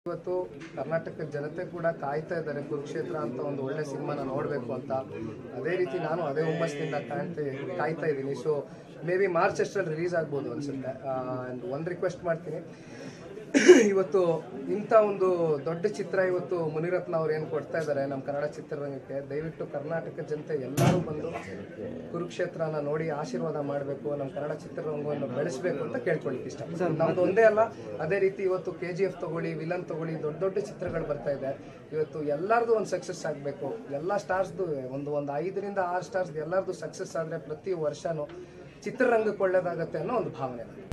ಇವತ್ತು ಕರ್ನಾಟಕದ ಜನತೆ ಕೂಡ ಕಾಯ್ತಾ ಇದ್ದಾರೆ ಕುರುಕ್ಷೇತ್ರ ಅಂತ ಒಂದು ಒಳ್ಳೆ ಸಿನಿಮಾನ ನೋಡಬೇಕು ಅಂತ ಅದೇ ರೀತಿ ನಾನು ಅದೇ ಹುಮ್ಮಸ್ಸಿನಿಂದ ಕಾಣ್ತಾ ಕಾಯ್ತಾ ಇದ್ದೀನಿ ಸೊ ಮೇ ಬಿ ಮಾರ್ಚ್ ಅಷ್ಟರಲ್ಲಿ ರಿಲೀಸ್ ಆಗ್ಬೋದು ಅನ್ಸುತ್ತೆ ಒಂದು ರಿಕ್ವೆಸ್ಟ್ ಮಾಡ್ತೀನಿ ಇವತ್ತು ಇಂಥ ಒಂದು ದೊಡ್ಡ ಚಿತ್ರ ಇವತ್ತು ಮುನಿರತ್ನ ಅವ್ರು ಏನು ಕೊಡ್ತಾ ಇದ್ದಾರೆ ನಮ್ಮ ಕನ್ನಡ ಚಿತ್ರರಂಗಕ್ಕೆ ದಯವಿಟ್ಟು ಕರ್ನಾಟಕ ಜನತೆ ಎಲ್ಲರೂ ಬಂದು ಕುರುಕ್ಷೇತ್ರನ ನೋಡಿ ಆಶೀರ್ವಾದ ಮಾಡಬೇಕು ನಮ್ಮ ಕನ್ನಡ ಚಿತ್ರರಂಗವನ್ನು ಬೆಳೆಸಬೇಕು ಅಂತ ಕೇಳ್ಕೊಳ್ಳಿಕ್ಕೆ ಇಷ್ಟ ನಮ್ದು ಒಂದೇ ಅಲ್ಲ ಅದೇ ರೀತಿ ಇವತ್ತು ಕೆ ಜಿ ಎಫ್ ತಗೊಳ್ಳಿ ವಿಲನ್ ತಗೊಳ್ಳಿ ದೊಡ್ಡ ದೊಡ್ಡ ಚಿತ್ರಗಳು ಬರ್ತಾ ಇದೆ ಇವತ್ತು ಎಲ್ಲರದು ಒಂದು ಸಕ್ಸಸ್ ಆಗಬೇಕು ಎಲ್ಲ ಸ್ಟಾರ್ಸ್ದು ಒಂದು ಒಂದು ಐದರಿಂದ ಆರು ಸ್ಟಾರ್ಸ್ ಎಲ್ಲರದು ಸಕ್ಸಸ್ ಆದರೆ ಪ್ರತಿ ವರ್ಷನೂ ಚಿತ್ರರಂಗಕ್ಕೆ ಒಳ್ಳೇದಾಗತ್ತೆ ಅನ್ನೋ ಒಂದು ಭಾವನೆ